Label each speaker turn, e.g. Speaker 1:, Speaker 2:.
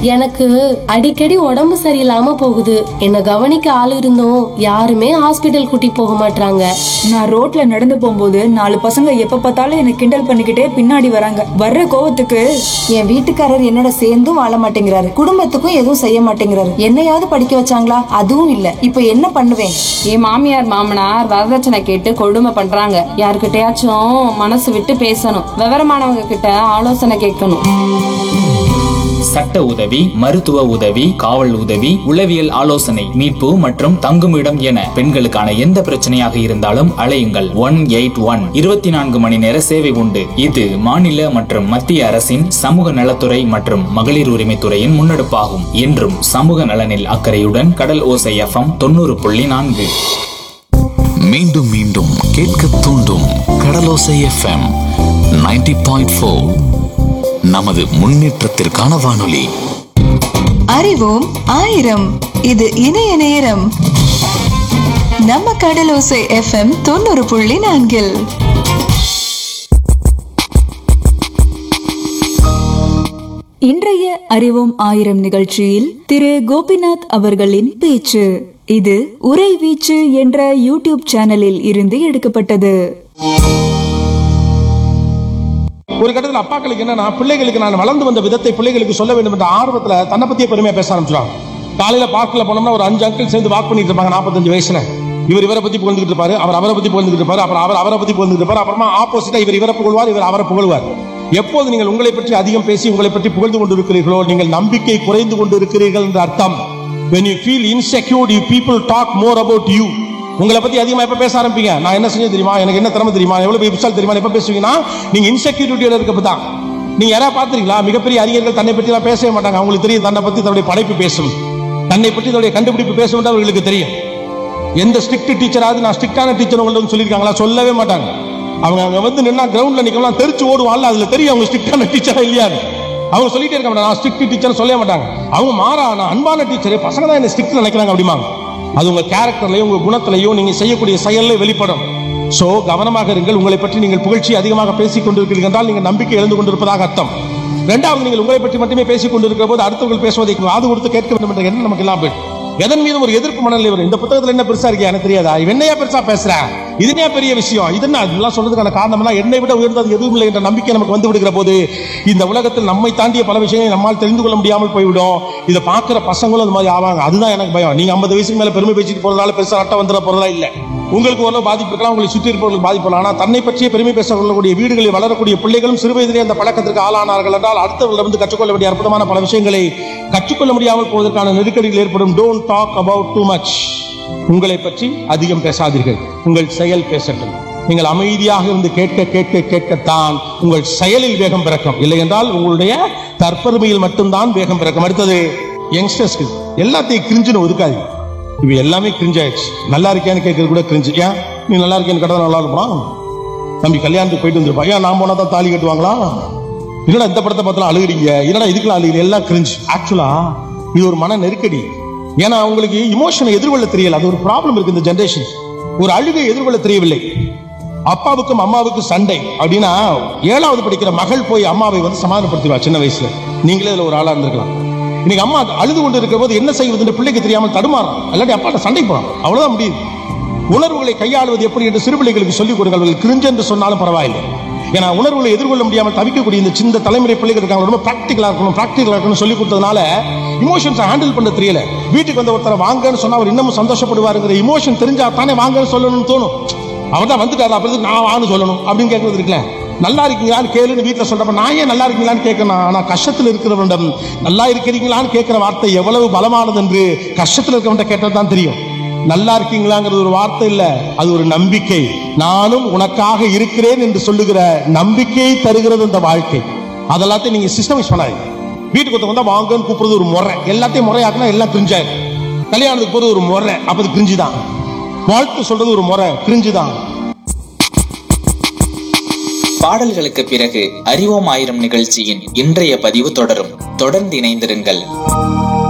Speaker 1: எனக்கு அடிக்கடி உடம்பு சரியில்லாம போகுது என்ன கவனிக்க ஆள் இருந்தும் யாருமே ஹாஸ்பிட்டல் கூட்டி போக மாட்டாங்க
Speaker 2: நான் ரோட்ல நடந்து போகும்போது நாலு பசங்க எப்ப பார்த்தாலும் என்ன கிண்டல் பண்ணிக்கிட்டே பின்னாடி வராங்க வர்ற கோவத்துக்கு
Speaker 3: என் வீட்டுக்காரர் என்னோட சேர்ந்தும் வாழ மாட்டேங்கிறாரு குடும்பத்துக்கும் எதுவும் செய்ய மாட்டேங்கிறாரு என்னையாவது படிக்க வச்சாங்களா அதுவும் இல்ல இப்ப என்ன பண்ணுவேன்
Speaker 4: என் மாமியார் மாமனார் வரதட்சணை கேட்டு கொடுமை பண்றாங்க யாருக்கிட்டயாச்சும் மனசு விட்டு பேசணும் விவரமானவங்க கிட்ட ஆலோசனை கேட்கணும்
Speaker 5: சட்ட உதவி மருத்துவ உதவி காவல் உதவி உளவியல் ஆலோசனை மீட்பு மற்றும் தங்குமிடம் என பெண்களுக்கான எந்த பிரச்சனையாக இருந்தாலும் அலையுங்கள் ஒன் எயிட் ஒன் இருபத்தி நான்கு மணி நேர சேவை உண்டு இது மாநில மற்றும் மத்திய அரசின் சமூக நலத்துறை மற்றும் மகளிர் உரிமைத்துறையின் முன்னெடுப்பாகும் என்றும் சமூக நலனில் அக்கறையுடன் கடல் ஓசை எஃப்எம் தொண்ணூறு புள்ளி நான்கு
Speaker 6: மீண்டும் மீண்டும் கேட்க தூண்டும் கடலோசை எஃப்எம் 90.4 பாயிண்ட் நமது முன்னேற்றத்திற்கான வானொலி
Speaker 3: அறிவோம் ஆயிரம் இது இணைய நேரம் நம்ம கடலோசை எஃப்எம் தொண்ணூறு புள்ளி நான்கில்
Speaker 2: இன்றைய அறிவோம் ஆயிரம் நிகழ்ச்சியில் திரு கோபிநாத் அவர்களின் பேச்சு இது உரை வீச்சு என்ற யூடியூப் சேனலில் இருந்து எடுக்கப்பட்டது
Speaker 7: ஒரு கட்டத்தில் அப்பாக்களுக்கு என்னன்னா பிள்ளைகளுக்கு நான் வளர்ந்து வந்த விதத்தை பிள்ளைகளுக்கு சொல்ல வேண்டும் என்ற ஆர்வத்துல தன்னை பத்தியே பெருமையா பேச ஆரம்பிச்சிடுவாங்க காலையில பார்க்கல போனோம்னா ஒரு அஞ்சு அங்கிள் சேர்ந்து வாக் பண்ணிட்டு இருப்பாங்க நாற்பத்தஞ்சு வயசுல இவர் இவரை பத்தி புகழ்ந்துகிட்டு இருப்பாரு அவர் அவரை பத்தி புகழ்ந்துகிட்டு இருப்பாரு அப்புறம் அவர் அவரை பத்தி புகழ்ந்துகிட்டு இருப்பாரு அப்புறமா ஆப்போசிட்டா இவர் இவரை புகழ்வார் இவர் அவரை புகழ்வார் எப்போது நீங்கள் உங்களை பற்றி அதிகம் பேசி உங்களை பற்றி புகழ்ந்து கொண்டிருக்கிறீர்களோ நீங்கள் நம்பிக்கை குறைந்து கொண்டு இருக்கிறீர்கள் என்ற அர்த்தம் when you feel insecure you people talk more about you உங்களை பத்தி அதிகமா எப்ப பேச ஆரம்பிங்க நான் என்ன செஞ்சது தெரியுமா எனக்கு என்ன திறமை தெரியுமா எவ்வளவு பெரிய புத்தால் தெரியுமா எப்ப பேசுவீங்கன்னா நீங்க இன்செக்யூரிட்டியோட இருக்கப்ப தான் நீங்க யாராவது பார்த்திருக்கீங்களா மிகப்பெரிய அறிஞர்கள் தன்னை பற்றி எல்லாம் பேசவே மாட்டாங்க அவங்களுக்கு தெரியும் தன்னை பத்தி தன்னுடைய படைப்பு பேசும் தன்னை பற்றி தன்னுடைய கண்டுபிடிப்பு பேசும் என்று அவர்களுக்கு தெரியும் எந்த ஸ்ட்ரிக்ட் டீச்சராவது நான் ஸ்ட்ரிக்டான டீச்சர் உங்களுக்கு சொல்லியிருக்காங்களா சொல்லவே மாட்டாங்க அவங்க அங்க வந்து நின்னா கிரவுண்ட்ல நிக்கலாம் தெரிச்சு ஓடுவான்ல அதுல தெரியும் அவங்க ஸ்ட்ரிக்டான டீச்சரா இல்லையான்னு அவங்க சொல்லிட்டே இருக்க மாட்டாங்க நான் ஸ்ட்ரிக்ட் டீச்சர் சொல்லவே மாட்டாங்க அவங்க மாறா நான் அன்பான டீச்சர் பசங்க தான் என்ன ஸ்ட்ரிக்ட் நினைக்கிறாங்க அப்படிமாங்க அது உங்க கேரக்டர்லயும் உங்க குணத்திலையும் நீங்க செய்யக்கூடிய செயல்ல வெளிப்படும் சோ கவனமாக இருங்கள் உங்களை பற்றி நீங்கள் புகழ்ச்சி அதிகமாக பேசிக் கொண்டிருக்கிறீர்கள் என்றால் நீங்கள் நம்பிக்கை எழுந்து கொண்டிருப்பதாக அர்த்தம் இரண்டாவது நீங்கள் உங்களை பற்றி மட்டுமே பேசிக் கொண்டிருக்கிற போது அடுத்தவர்கள் பேசுவதை காது கொடுத்து கேட்க வேண்டும் என்ற எண்ணம் நமக்கு இல்லாமல் போயிடும். எதன் மீதும் ஒரு எதிர்ப்பு மனநிலை வரும் இந்த புத்தகத்துல என்ன பெருசா இருக்கு எனக்கு தெரியாதா இவன் என்னையா பெருசா பேசுற இது என்ன பெரிய விஷயம் இது என்ன இதெல்லாம் சொல்றதுக்கான காரணம் எல்லாம் என்னை விட உயர்ந்தது எதுவும் இல்லை என்ற நம்பிக்கை நமக்கு வந்து விடுகிற போது இந்த உலகத்தில் நம்மை தாண்டிய பல விஷயங்களை நம்மால் தெரிந்து கொள்ள முடியாமல் போய்விடும் இதை பார்க்கிற பசங்களும் அது மாதிரி ஆவாங்க அதுதான் எனக்கு பயம் நீங்க ஐம்பது வயசுக்கு மேல பெருமை பேசிட்டு போறதால பெருசா அட்டை வந்துட போறதா இல்ல உங்களுக்கு ஓரளவு பாதிப்பு இருக்கலாம் உங்களை சுற்றி இருப்பவர்களுக்கு பாதிப்பு இருக்கலாம். ஆனா தன்னை பற்றிய பெருமை பேச கொள்ளக்கூடிய வீடுகளில் வளரக்கூடிய பிள்ளைகளும் சிறு வயதிலே அந்த பழக்கத்திற்கு ஆளானார்கள் என்றால் அடுத்தவர்களிடம் கற்றுக்கொள்ள வேண்டிய அற்புதமான பல விஷயங்களை கற்றுக்கொள்ள முடியாமல் போவதற்கான நெருக்கடிகள் ஏற்படும் don't talk about too much உங்களை பற்றி அதிகம் பேசாதீர்கள் உங்கள் செயல் பேசட்டும் நீங்கள் அமைதியாக இருந்து கேட்க கேட்க கேட்கத்தான் உங்கள் செயலில் வேகம் பிறக்கும் இல்லை என்றால் உங்களுடைய தற்பெருமையில் மட்டும்தான் வேகம் பிறக்கும் அடுத்தது யங்ஸ்டர்ஸ்க்கு எல்லாத்தையும் கிரிஞ்சுன்னு ஒதுக்காது இது எல்லாமே கிரிஞ்சாயிடுச்சு நல்லா இருக்கியான்னு கேட்கறது கூட கிரிஞ்சு ஏன் நீ நல்லா இருக்கியான்னு கேட்டா நல்லா இருப்பான் தம்பி கல்யாணத்துக்கு போயிட்டு வந்துருப்பா ஏன் நான் போனா தான் தாலி கட்டுவாங்களா என்னடா இந்த படத்தை பார்த்தலாம் அழுகுறீங்க என்னடா இதுக்கெல்லாம் அழுகுறீங்க எல்லாம் கிரிஞ்சு ஆக்சுவலா இது ஒரு மன நெருக்கடி ஏன்னா அவங்களுக்கு இமோஷனை எதிர்கொள்ள தெரியல அது ஒரு ப்ராப்ளம் இருக்கு இந்த ஜெனரேஷன் ஒரு அழுகை எதிர்கொள்ள தெரியவில்லை அப்பாவுக்கும் அம்மாவுக்கும் சண்டை அப்படின்னா ஏழாவது படிக்கிற மகள் போய் அம்மாவை வந்து சமாதானப்படுத்திடுவா சின்ன வயசுல நீங்களே இதுல ஒரு ஆளா இருந்திருக்கலாம் இன்னைக்கு அம்மா அழுது கொண்டு இருக்கிற போது என்ன செய்வதுன்னு பிள்ளைக்கு தெரியாமல் தடுமாறும் இல்லாட்டி அப்பாட்ட சண்டை போறான் அவ்வளவுதான் முடியுது உணர்வுகளை கையாளுவது எப்படி என்று சிறு பிள்ளைகளுக்கு சொல்லிக் கொடுங்கள் அவர்கள் கிரிஞ்சு என்று சொன்னாலும் பரவாயில்லை ஏன்னா உணர்வுகளை எதிர்கொள்ள முடியாமல் தவிக்கக்கூடிய இந்த சின்ன தலைமுறை பிள்ளைகள் இருக்காங்க ரொம்ப ப்ராக்டிக்கலா இருக்கணும் ப்ராக்டிக்கலா இருக்கணும் சொல்லி கொடுத்ததுனால இமோஷன்ஸை ஹேண்டில் பண்ண தெரியல வீட்டுக்கு வந்த ஒருத்தரை வாங்கன்னு சொன்னா அவர் இன்னமும் சந்தோஷப்படுவாருங்கிற இமோஷன் தெரிஞ்சா தானே வாங்கன்னு சொல்லணும்னு தோணும் அவர் தான் வந்துட்டாரு அப்படி நான் வான்னு சொல்லணும் அப்படின்னு கேட்கறது இருக்குல்ல நல்லா இருக்கீங்களான்னு கேளுன்னு வீட்டில் சொல்றப்ப நான் ஏன் நல்லா இருக்கீங்களான்னு கேட்கணும் ஆனா கஷ்டத்தில் இருக்கிறவனிடம் நல்லா இருக்கிறீங்களான்னு கேட்கிற வார்த்தை எவ்வளவு பலமானது என்று கஷ்டத்தில் இருக்கிறவன்ட்ட கேட்டது தான் தெரியும் நல்லா இருக்கீங்களாங்கிறது ஒரு வார்த்தை இல்ல அது ஒரு நம்பிக்கை நானும் உனக்காக இருக்கிறேன் என்று சொல்லுகிற நம்பிக்கையை தருகிறது இந்த வாழ்க்கை அதெல்லாத்தையும் நீங்க சிஸ்டமைஸ் பண்ணாதீங்க வீட்டுக்கு ஒருத்தவங்க வந்தா வாங்கன்னு கூப்பிடுறது ஒரு முறை எல்லாத்தையும் முறையாக்குனா எல்லாம் கிரிஞ்சாயிரும் கல்யாணத்துக்கு போறது ஒரு முறை அப்ப அது கிரிஞ்சு தான் வாழ்த்து சொல்றது ஒரு முறை கிரிஞ்சு தான்
Speaker 5: பாடல்களுக்கு பிறகு அறிவோம் ஆயிரம் நிகழ்ச்சியின் இன்றைய பதிவு தொடரும் தொடர்ந்து இணைந்திருங்கள்